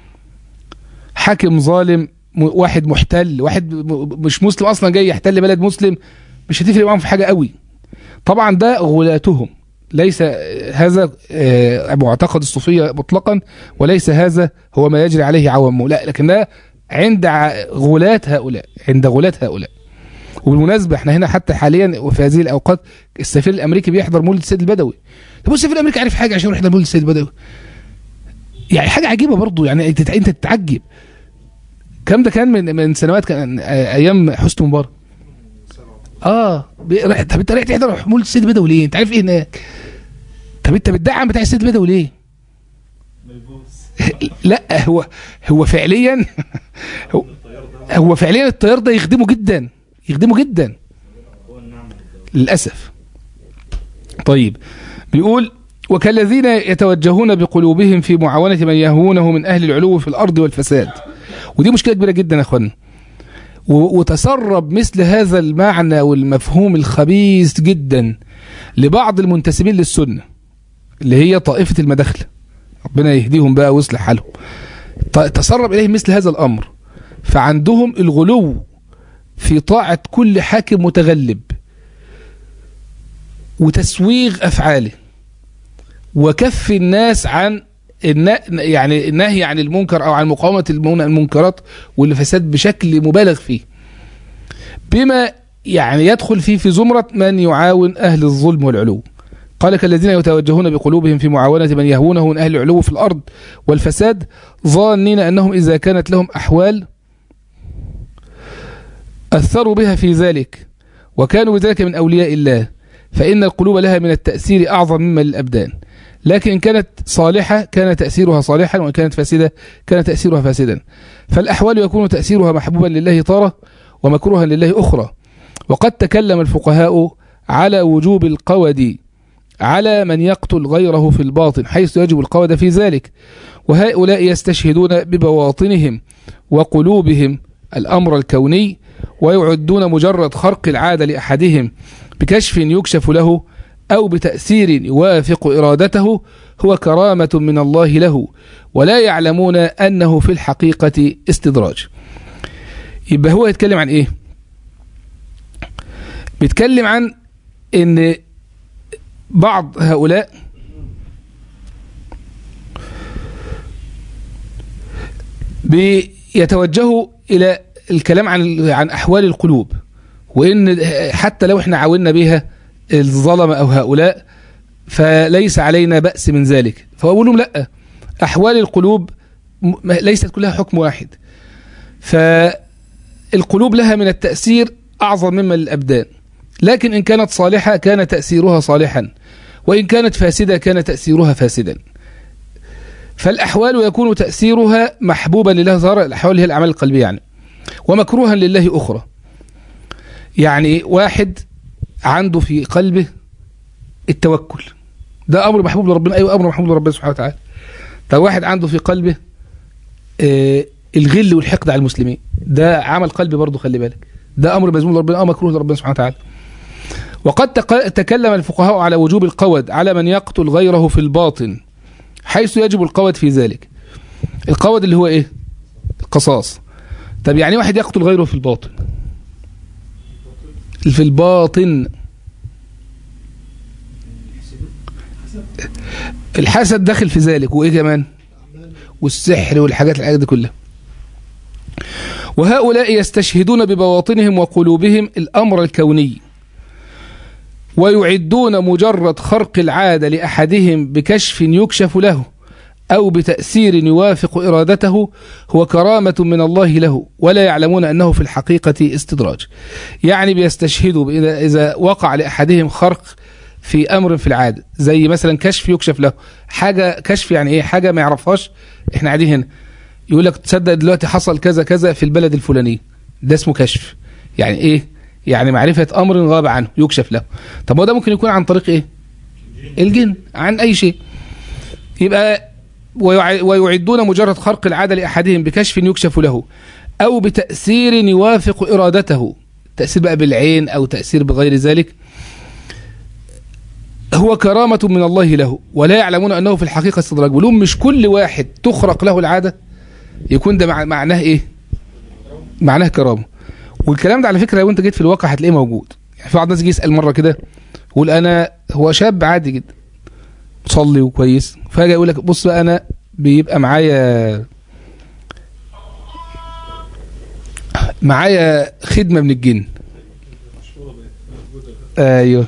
Speaker 2: حاكم ظالم م- واحد محتل واحد م- مش مسلم اصلا جاي يحتل بلد مسلم مش هتفرق معاهم في حاجه قوي طبعا ده غلاتهم ليس هذا آه، معتقد الصوفيه مطلقا وليس هذا هو ما يجري عليه عوامه لا لكن ده عند ع- غلاة هؤلاء عند غلاة هؤلاء وبالمناسبه احنا هنا حتى حاليا وفي هذه الاوقات السفير الامريكي بيحضر مولد السيد البدوي طب هو السفير الامريكي عارف حاجه عشان يروح يحضر مولد السيد البدوي يعني حاجه عجيبه برضو يعني انت انت تتعجب كم ده كان من من سنوات كان آه، ايام حسني مبارك اه بي- رايح- طب انت رايح تحضر مولد السيد البدوي ليه انت عارف ايه هناك طب انت بتدعم بتاع السيد البدوي ليه لا هو هو فعليا هو, هو فعليا التيار ده يخدمه جدا يخدمه جدا للاسف طيب بيقول وكالذين يتوجهون بقلوبهم في معاونة من يهونه من أهل العلو في الأرض والفساد ودي مشكلة كبيرة جدا يا أخوانا و- وتسرب مثل هذا المعنى والمفهوم الخبيث جدا لبعض المنتسبين للسنة اللي هي طائفة المداخلة ربنا يهديهم بقى ويصلح حالهم ط- تسرب إليهم مثل هذا الأمر فعندهم الغلو في طاعة كل حاكم متغلب وتسويغ أفعاله وكف الناس عن النا يعني النهي عن المنكر او عن مقاومه المن- المنكرات والفساد بشكل مبالغ فيه بما يعني يدخل فيه في زمره من يعاون اهل الظلم والعلو قال كالذين يتوجهون بقلوبهم في معاونة من يهونه من أهل العلو في الأرض والفساد ظانين أنهم إذا كانت لهم أحوال أثروا بها في ذلك وكانوا بذلك من أولياء الله فإن القلوب لها من التأثير أعظم مما للأبدان لكن إن كانت صالحة كان تأثيرها صالحا وإن كانت فاسدة كان تأثيرها فاسدا فالأحوال يكون تأثيرها محبوبا لله تارة ومكروها لله أخرى وقد تكلم الفقهاء على وجوب القود على من يقتل غيره في الباطن حيث يجب القود في ذلك وهؤلاء يستشهدون ببواطنهم وقلوبهم الأمر الكوني ويعدون مجرد خرق العادة لأحدهم بكشف يكشف له أو بتأثير يوافق إرادته هو كرامة من الله له ولا يعلمون أنه في الحقيقة استدراج يبقى هو يتكلم عن إيه بيتكلم عن أن بعض هؤلاء بيتوجهوا إلى الكلام عن عن أحوال القلوب وإن حتى لو احنا عاونا بها الظلمة أو هؤلاء فليس علينا بأس من ذلك فأقول لهم لا أحوال القلوب م- ليست كلها حكم واحد فالقلوب لها من التأثير أعظم مما للأبدان لكن إن كانت صالحة كان تأثيرها صالحا وإن كانت فاسدة كان تأثيرها فاسدا فالأحوال يكون تأثيرها محبوبا لله ظهر الأحوال هي الأعمال القلبية يعني ومكروها لله أخرى يعني واحد عنده في قلبه التوكل ده امر محبوب لربنا ايوه امر محبوب لربنا سبحانه وتعالى طب واحد عنده في قلبه آه الغل والحقد على المسلمين ده عمل قلبي برضه خلي بالك ده امر مذموم لربنا او مكروه لربنا سبحانه وتعالى وقد تق- تكلم الفقهاء على وجوب القود على من يقتل غيره في الباطن حيث يجب القود في ذلك القود اللي هو ايه القصاص طب يعني واحد يقتل غيره في الباطن في الباطن الحسد داخل في ذلك وايه كمان والسحر والحاجات الحاجات دي كلها وهؤلاء يستشهدون ببواطنهم وقلوبهم الامر الكوني ويعدون مجرد خرق العاده لاحدهم بكشف يكشف له او بتاثير يوافق ارادته هو كرامه من الله له ولا يعلمون انه في الحقيقه استدراج يعني بيستشهدوا بإذا- اذا وقع لاحدهم خرق في امر في العاده زي مثلا كشف يكشف له حاجه كشف يعني ايه حاجه ما يعرفهاش احنا قاعدين هنا يقول لك تصدق دلوقتي حصل كذا كذا في البلد الفلاني ده اسمه كشف يعني ايه يعني معرفه امر غاب عنه يكشف له طب هو ده ممكن يكون عن طريق ايه الجن عن اي شيء يبقى ويع- ويعدون مجرد خرق العاده لاحدهم بكشف يكشف له او بتاثير يوافق ارادته
Speaker 1: تأثير بقى بالعين أو تأثير بغير ذلك هو كرامة من الله له ولا يعلمون أنه في الحقيقة استدراج بيقولون مش كل واحد تخرق له العادة يكون ده مع- معناه إيه معناه كرامة والكلام ده على فكرة لو أنت جيت في الواقع هتلاقيه موجود يعني في بعض الناس يجي يسأل مرة كده يقول أنا هو شاب عادي جدا مصلي وكويس فجأة يقول لك بص بقى أنا بيبقى معايا معايا خدمة من الجن ايوه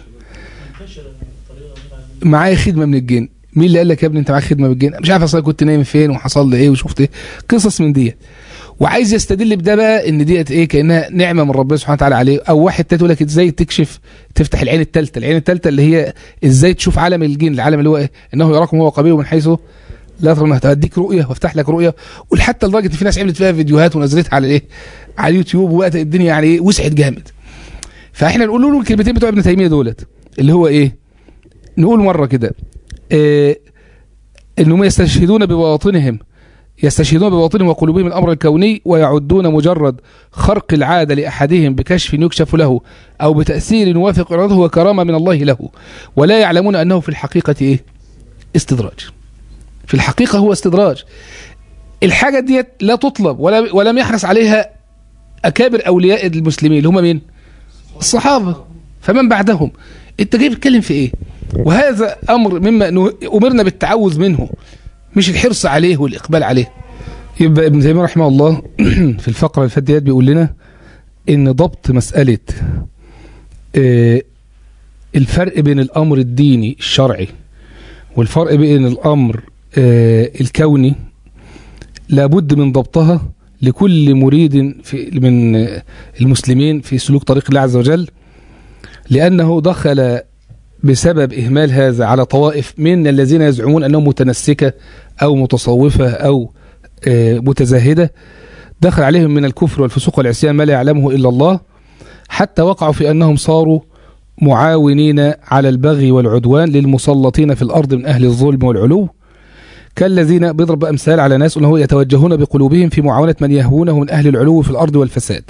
Speaker 1: معايا خدمة من الجن مين اللي قال لك يا ابني انت معاك خدمة من الجن مش عارف اصلا كنت نايم فين وحصل لي ايه وشفت ايه قصص من ديت وعايز يستدل بده بقى ان ديت ايه كانها نعمه من ربنا سبحانه وتعالى عليه او واحد تاني يقول لك ازاي تكشف تفتح العين الثالثه العين الثالثه اللي هي ازاي تشوف عالم الجن العالم اللي هو ايه انه يراكم هو قبيله من حيث لا ترون هديك رؤيه وافتح لك رؤيه وحتى لدرجه ان في ناس عملت فيها فيديوهات ونزلتها على ايه على اليوتيوب وقت الدنيا يعني ايه وسعت جامد فاحنا نقول له الكلمتين بتوع ابن تيميه دولت اللي هو ايه نقول مره كده إيه انهم يستشهدون ببواطنهم يستشهدون بباطنهم وقلوبهم الامر الكوني ويعدون مجرد خرق العاده لاحدهم بكشف يكشف له او بتاثير يوافق ارادته وكرامه من الله له ولا يعلمون انه في الحقيقه ايه استدراج في الحقيقه هو استدراج الحاجه ديت لا تطلب ولا ولم يحرص عليها اكابر اولياء المسلمين اللي هم مين الصحابه فمن بعدهم انت جاي بتتكلم في ايه وهذا امر مما نه- امرنا بالتعوذ منه مش الحرص عليه والاقبال عليه يبقى ابن تيميه رحمه الله في الفقره اللي فاتت ديت بيقول لنا ان ضبط مساله آه، الفرق بين الامر الديني الشرعي والفرق بين الامر آه، الكوني لابد من ضبطها لكل مريد في من آه، المسلمين في سلوك طريق الله عز وجل لأنه دخل بسبب إهمال هذا على طوائف من الذين يزعمون أنهم متنسكة أو متصوفة أو آه، متزاهدة دخل عليهم من الكفر والفسوق والعصيان ما لا يعلمه إلا الله حتى وقعوا في أنهم صاروا معاونين على البغي والعدوان للمسلطين في الأرض من أهل الظلم والعلو كالذين بيضرب أمثال على ناس أنه يتوجهون بقلوبهم في معاونة من يهوونه من أهل العلو في الأرض والفساد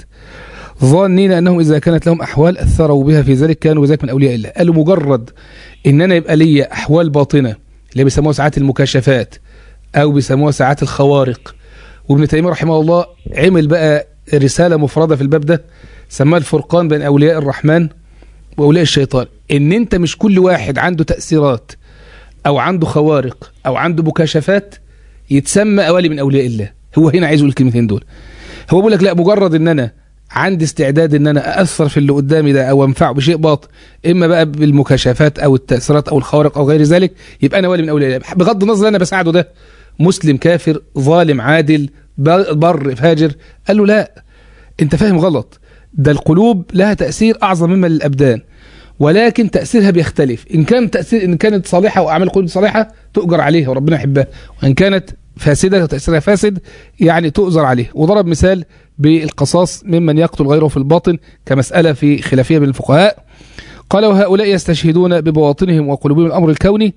Speaker 1: ظانين أنهم إذا كانت لهم أحوال أثروا بها في ذلك كانوا ذلك من أولياء الله قالوا مجرد إن أنا يبقى لي أحوال باطنة اللي بيسموها ساعات المكاشفات أو بيسموها ساعات الخوارق وابن تيمية رحمه الله عمل بقى رسالة مفردة في الباب ده سماها الفرقان بين أولياء الرحمن وأولياء الشيطان إن أنت مش كل واحد عنده تأثيرات أو عنده خوارق أو عنده مكاشفات يتسمى أولي من أولياء الله هو هنا عايز يقول الكلمتين دول هو بيقول لك لا مجرد ان انا عندي استعداد ان انا اثر في اللي قدامي ده او انفعه بشيء باطل اما بقى بالمكاشفات او التاثيرات او الخوارق او غير ذلك يبقى انا ولي من اولياء الله بغض النظر انا بساعده ده مسلم كافر ظالم عادل بر بر فاجر قال له لا انت فاهم غلط ده القلوب لها تاثير اعظم مما للابدان ولكن تاثيرها بيختلف ان كان تاثير ان كانت صالحه واعمال القلوب صالحه تؤجر عليها وربنا يحبها وان كانت فاسده وتاثيرها فاسد يعني تؤجر عليه وضرب مثال بالقصاص ممن يقتل غيره في الباطن كمساله في خلافيه بين الفقهاء قال وهؤلاء يستشهدون ببواطنهم وقلوبهم الامر الكوني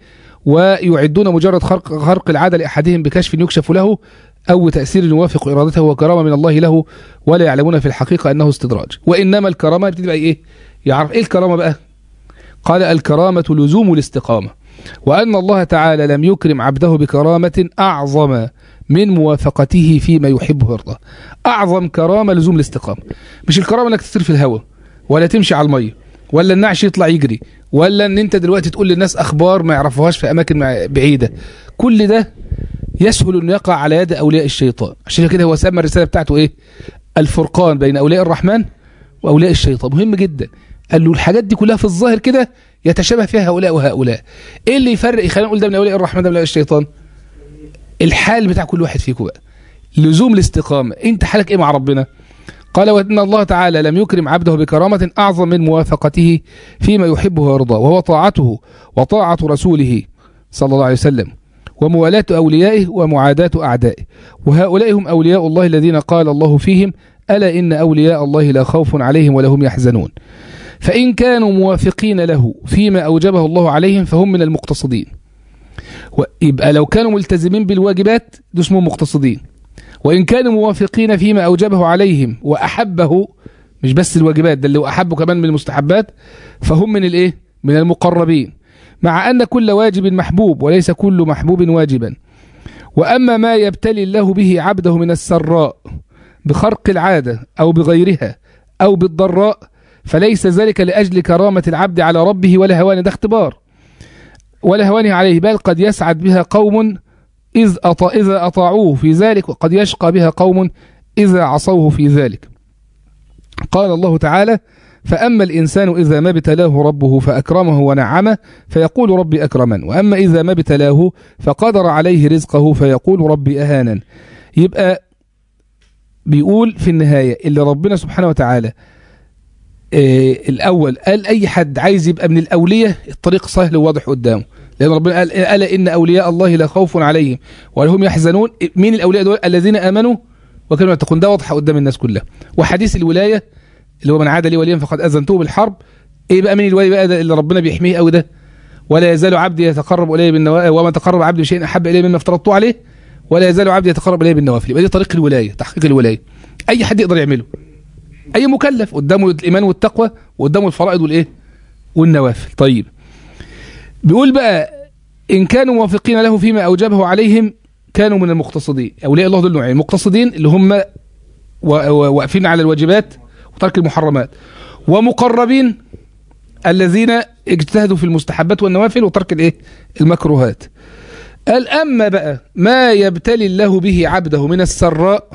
Speaker 1: ويعدون مجرد خرق, خرق العاده لاحدهم بكشف يكشف له او تاثير يوافق ارادته وكرامه من الله له ولا يعلمون في الحقيقه انه استدراج وانما الكرامه بتبقى ايه يعرف ايه الكرامه بقى قال الكرامه لزوم الاستقامه وان الله تعالى لم يكرم عبده بكرامه اعظم من موافقته فيما يحبه ويرضاه اعظم كرامه لزوم الاستقامه مش الكرامه انك تطير في الهواء ولا تمشي على الميه ولا النعش يطلع يجري ولا ان انت دلوقتي تقول للناس اخبار ما يعرفوهاش في اماكن مع- بعيده كل ده يسهل ان يقع على يد اولياء الشيطان عشان كده هو سمى الرساله بتاعته ايه الفرقان بين اولياء الرحمن واولياء الشيطان مهم جدا قال له الحاجات دي كلها في الظاهر كده يتشابه فيها هؤلاء وهؤلاء ايه اللي يفرق خلينا نقول ده من اولياء الرحمن ده من اولياء الشيطان الحال بتاع كل واحد فيكم بقى لزوم الاستقامه انت حالك ايه مع ربنا قال وان الله تعالى لم يكرم عبده بكرامه اعظم من موافقته فيما يحبه ويرضاه وهو طاعته وطاعه رسوله صلى الله عليه وسلم وموالاة أوليائه ومعاداة أعدائه وهؤلاء هم أولياء الله الذين قال الله فيهم ألا إن أولياء الله لا خوف عليهم ولا هم يحزنون فإن كانوا موافقين له فيما أوجبه الله عليهم فهم من المقتصدين يبقى لو كانوا ملتزمين بالواجبات دول اسمهم مقتصدين وإن كانوا موافقين فيما أوجبه عليهم وأحبه مش بس الواجبات ده اللي احبه كمان من المستحبات فهم من الايه من المقربين مع ان كل واجب محبوب وليس كل محبوب واجبا واما ما يبتلي الله به عبده من السراء بخرق العاده او بغيرها او بالضراء فليس ذلك لاجل كرامه العبد على ربه ولا هوان ده اختبار ولا هوانه عليه بل قد يسعد بها قوم إذ أطا إذا أطاعوه في ذلك وقد يشقى بها قوم إذا عصوه في ذلك قال الله تعالى فأما الإنسان إذا ما ابتلاه ربه فأكرمه ونعمه فيقول ربي أكرمن وأما إذا ما ابتلاه فقدر عليه رزقه فيقول ربي أهانا يبقى بيقول في النهاية اللي ربنا سبحانه وتعالى آه الأول قال أي حد عايز يبقى من الأولية الطريق سهل وواضح قدامه لأن ربنا قال ألا إن أولياء الله لا خوف عليهم ولا هم يحزنون مين الأولياء دول الذين آمنوا وكانوا يتقون ده واضحة قدام الناس كلها وحديث الولاية اللي هو من عاد لي وليا فقد أذنته بالحرب إيه بقى مين الولي بقى ده اللي ربنا بيحميه قوي ده ولا يزال عبدي يتقرب إلي بالنوافل وما تقرب عبدي بشيء أحب إلي مما افترضته عليه ولا يزال عبدي يتقرب إلي بالنوافل يبقى دي طريق الولاية تحقيق الولاية أي حد يقدر يعمله أي مكلف قدامه الإيمان والتقوى وقدامه الفرائض والإيه والنوافل طيب بيقول بقى إن كانوا موافقين له فيما أوجبه عليهم كانوا من المقتصدين أولياء الله دول نوعين المقتصدين اللي هم واقفين على الواجبات وترك المحرمات ومقربين الذين اجتهدوا في المستحبات والنوافل وترك الايه المكروهات قال أما بقى ما يبتلي الله به عبده من السراء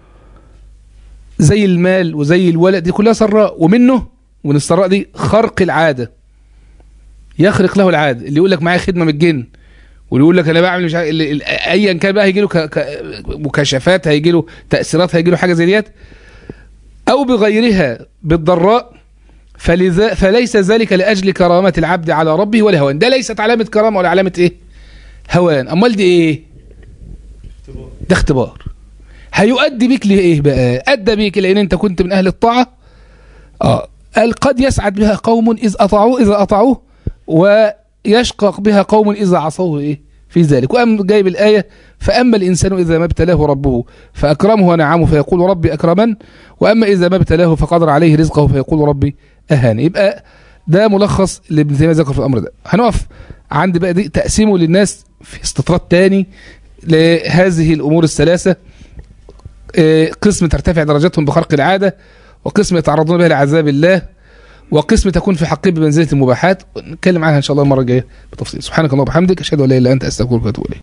Speaker 1: زي المال وزي الولد دي كلها سراء ومنه ومن السراء دي خرق العادة يخرق له العادة اللي يقول لك معايا خدمة من الجن واللي يقول لك انا بعمل مش عارف ايا كان بقى هيجي له مكاشفات هيجي له تاثيرات هيجي له حاجه زي ديت او بغيرها بالضراء فلذا فليس ذلك لاجل كرامه العبد على ربه ولا هوان ده ليست علامه كرامه ولا علامه ايه هوان امال دي ايه ده اختبار هيؤدي بك لايه بقى ادى بيك لان انت كنت من اهل الطاعه اه قال قد يسعد بها قوم اذ اطاعوه اذا اطاعوه و يشقق بها قوم إذا عصوه إيه في ذلك وأم جايب الآية فأما الإنسان إذا ما ابتلاه ربه فأكرمه ونعمه فيقول ربي أكرمن وأما إذا ما ابتلاه فقدر عليه رزقه فيقول ربي أهان يبقى ده ملخص اللي ابن تيمية ذكر في الأمر ده هنقف عند بقى دي تقسيمه للناس في استطراد تاني لهذه الأمور الثلاثة قسم ترتفع درجاتهم بخرق العادة وقسم يتعرضون بها لعذاب الله وقسم تكون في حقه بمنزله المباحات نتكلم عنها ان شاء الله المره الجايه بتفصيل سبحانك اللهم وبحمدك اشهد ان لا اله الا انت استغفرك واتوب اليك